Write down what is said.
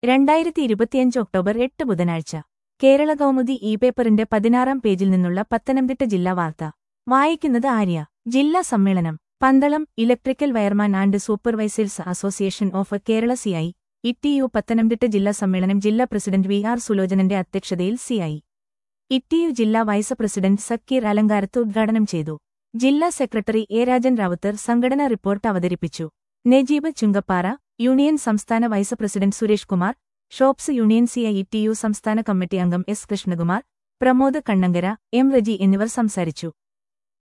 രണ്ടായിരത്തി ഇരുപത്തിയഞ്ച് ഒക്ടോബർ എട്ട് ബുധനാഴ്ച കേരള കൗമുദി ഇ പേപ്പറിന്റെ പതിനാറാം പേജിൽ നിന്നുള്ള പത്തനംതിട്ട ജില്ലാ വാർത്ത വായിക്കുന്നത് ആര്യ ജില്ലാ സമ്മേളനം Pandalam electrical wireman and supervisors association of Kerala CITU Pathanamthitta ജില്ലാ സമ്മേളനം ജില്ലാ പ്രസിഡന്റ് വി ആർ സുലോചനന്റെ അധ്യക്ഷതയിൽ സിഐ ഇട്ടിയു ജില്ലാ വൈസ് പ്രസിഡന്റ് സക്കീർ അലങ്കാരത്ത് ഉദ്ഘാടനം ചെയ്തു ജില്ലാ സെക്രട്ടറി എ രാജൻ റാവുത്തർ സംഘടനാ റിപ്പോർട്ട് അവതരിപ്പിച്ചു നജീബ് ചുങ്കപ്പാറ യൂണിയൻ സംസ്ഥാന vice president Suresh Kumar shops union CITU സംസ്ഥാന കമ്മിറ്റി അംഗം എസ് കൃഷ്ണകുമാർ പ്രമോദ് കണ്ണങ്കര എം റജി എന്നിവർ സംസാരിച്ചു